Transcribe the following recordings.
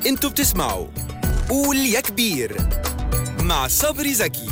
انتوا بتسمعوا قول يا كبير مع صبري زكي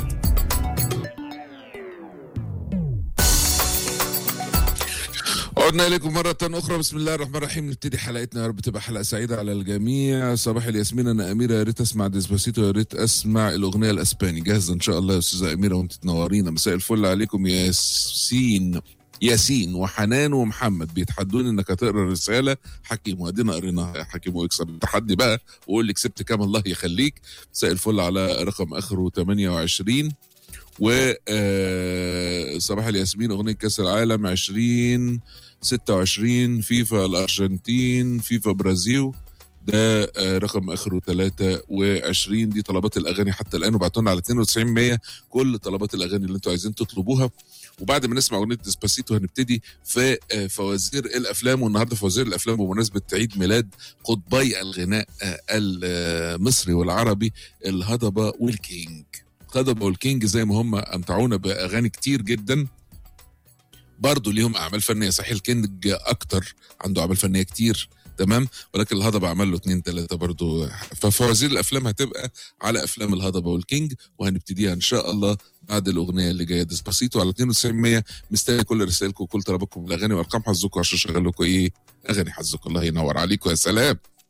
عدنا إليكم مرة أخرى بسم الله الرحمن الرحيم نبتدي حلقتنا يا رب تبقى حلقة سعيدة على الجميع صباح الياسمين أنا أميرة يا ريت أسمع ديسباسيتو يا ريت أسمع الأغنية الأسباني جاهزة إن شاء الله يا أستاذة أميرة وأنت تنورينا مساء الفل عليكم يا ياسين ياسين وحنان ومحمد بيتحدوني انك هتقرا الرساله حكيم وادينا قريناها يا حكيم ويكسب التحدي بقى وقول لي كسبت كام الله يخليك مساء الفل على رقم اخره 28 و آه، صباح الياسمين اغنيه كاس العالم 20 26 فيفا الارجنتين فيفا برازيل ده آه، رقم اخره 23 دي طلبات الاغاني حتى الان وبعتوا لنا على 92 100 كل طلبات الاغاني اللي انتوا عايزين تطلبوها وبعد ما نسمع اغنيه ديسباسيتو هنبتدي في آه، فوازير الافلام والنهارده فوازير الافلام بمناسبه عيد ميلاد قطبي الغناء آه، المصري والعربي الهضبه والكينج الهضبه والكينج زي ما هم امتعونا باغاني كتير جدا برضه ليهم اعمال فنيه صحيح الكينج اكتر عنده اعمال فنيه كتير تمام ولكن الهضبه عمل له اتنين تلاته برضه ففوازير الافلام هتبقى على افلام الهضبه والكينج وهنبتديها ان شاء الله بعد الاغنيه اللي جايه ديسباسيتو على 92 100 مستني كل رسائلكم وكل طلباتكم بالاغاني وارقام حظكم عشان اشغل لكم ايه اغاني حظكم الله ينور عليكم يا سلام